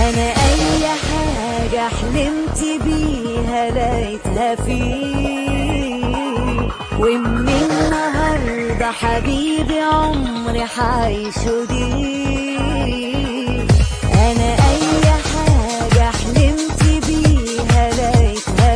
انا اي حاجة حلمت بيها لقيتها فيك ومن النهاردة حبيبي عمري حعيشه ليك انا اي حاجة حلمت بيها لقيتها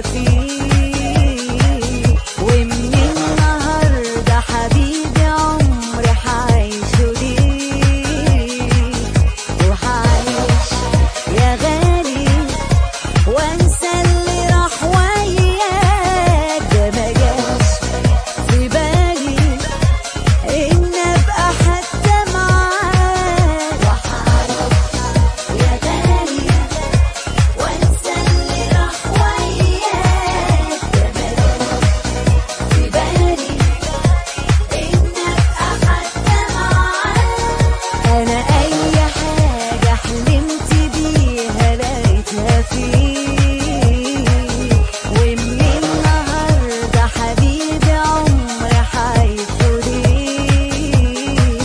فيك ومن النهاردة حبيبي عمري حعيشه ليك وحعيش يا غالي وانسى اللي راح وياك ده ما جاش في بالي ان ابقى حتى معاك وحعيش يا غالي وانسى اللي راح وياك ده ما جاش في بالي ان ابقى حتى معاك انا اي حاجة حلمت بيها لقيتها فيك ومن النهاردة حبيبي عمري حعيشه ليك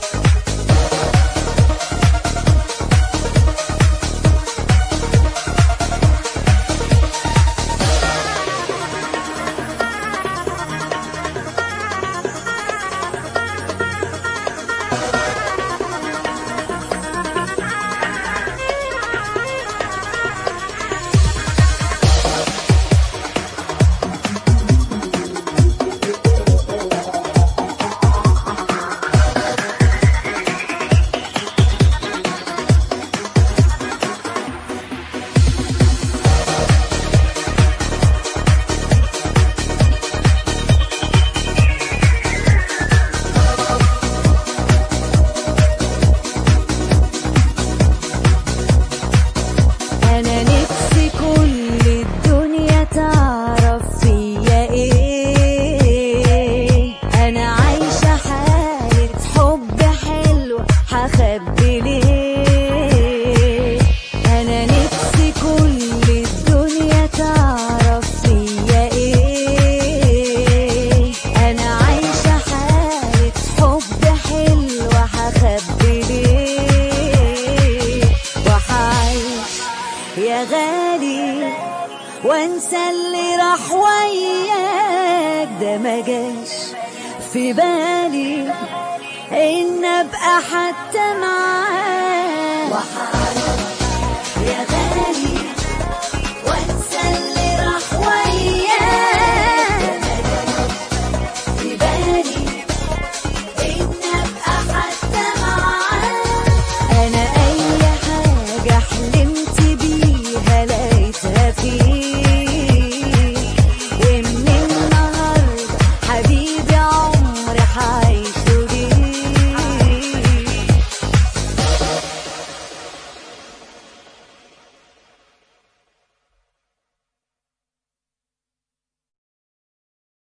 انا نفسي كل الدنيا تعرف فيا ايه انا عايشة حالة حب حلوة هخبي ليه انا نفسي كل الدنيا تعرف فيا ايه انا عايشة حالة حب حلوة هخبي ليه وحعيش يا غالي وانسى اللي راح وياك ده ما جاش في بالي ان ابقى حتى معاك وحعيش